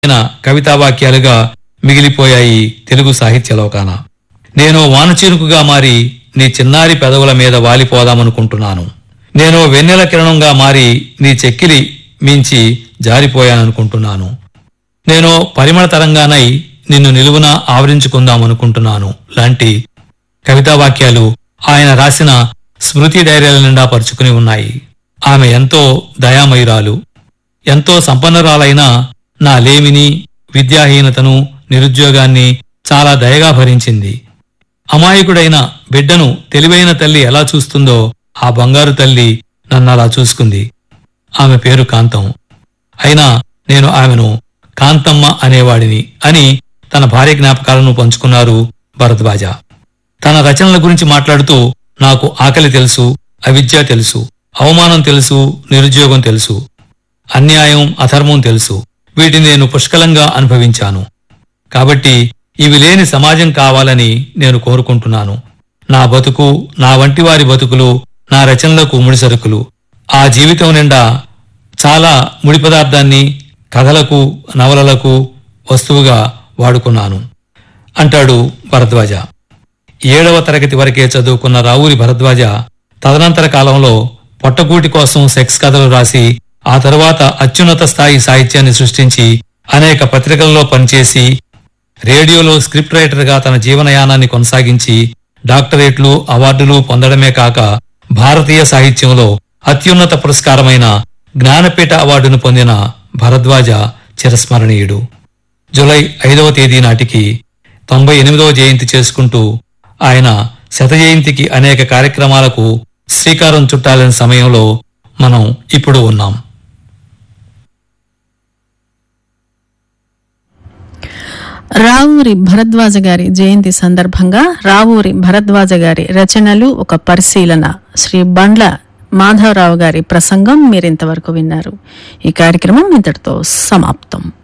అయిన కవితావాక్యాలుగా మిగిలిపోయాయి తెలుగు సాహిత్య లోకాన నేను వానచిరుకుగా మారి నీ చిన్నారి పెదవుల మీద వాలిపోదామనుకుంటున్నాను నేను వెన్నెల కిరణంగా మారి నీ చెక్కిలి మించి జారిపోయాననుకుంటున్నాను నేను పరిమళ తరంగానై నిన్ను నిలువున ఆవరించుకుందామనుకుంటున్నాను లాంటి కవితావాక్యాలు ఆయన రాసిన స్మృతి డైరీల నిండా పరుచుకుని ఉన్నాయి ఆమె ఎంతో దయామయురాలు ఎంతో సంపన్నురాలైన నా లేమిని విద్యాహీనతను నిరుద్యోగాన్ని చాలా దయగా భరించింది అమాయకుడైన బిడ్డను తెలివైన తల్లి ఎలా చూస్తుందో ఆ బంగారు తల్లి నన్ను అలా చూసుకుంది ఆమె పేరు కాంతం అయినా నేను ఆమెను కాంతమ్మ అనేవాడిని అని తన భార్య జ్ఞాపకాలను పంచుకున్నారు భరద్వాజ తన రచనల గురించి మాట్లాడుతూ నాకు ఆకలి తెలుసు అవిద్య తెలుసు అవమానం తెలుసు నిరుద్యోగం తెలుసు అన్యాయం అధర్మం తెలుసు వీటిని నేను పుష్కలంగా అనుభవించాను కాబట్టి ఇవి లేని సమాజం కావాలని నేను కోరుకుంటున్నాను నా బతుకు నా వంటి వారి బతుకులు నా రచనలకు ముడిసరుకులు ఆ జీవితం నిండా చాలా ముడి పదార్థాన్ని కథలకు నవలలకు వస్తువుగా వాడుకున్నాను అంటాడు భరద్వాజ ఏడవ తరగతి వరకే చదువుకున్న రావురి భరద్వాజ తదనంతర కాలంలో పొట్టకూటి కోసం సెక్స్ కథలు రాసి ఆ తరువాత అత్యున్నత స్థాయి సాహిత్యాన్ని సృష్టించి అనేక పత్రికల్లో పనిచేసి రేడియోలో స్క్రిప్ట్ రైటర్గా తన జీవనయానాన్ని కొనసాగించి డాక్టరేట్లు అవార్డులు పొందడమే కాక భారతీయ సాహిత్యంలో అత్యున్నత పురస్కారమైన జ్ఞానపీఠ అవార్డును పొందిన భరద్వాజ చిరస్మరణీయుడు జులై ఐదవ తేదీ నాటికి తొంభై ఎనిమిదవ జయంతి చేసుకుంటూ ఆయన శత జయంతికి అనేక కార్యక్రమాలకు శ్రీకారం చుట్టాలని సమయంలో మనం ఇప్పుడు ఉన్నాం రావూరి భరద్వాజ గారి జయంతి సందర్భంగా రావూరి భరద్వాజ గారి రచనలు ఒక పరిశీలన శ్రీ బండ్ల మాధవరావు గారి ప్రసంగం మీరింతవరకు విన్నారు ఈ కార్యక్రమం ఇంతటితో సమాప్తం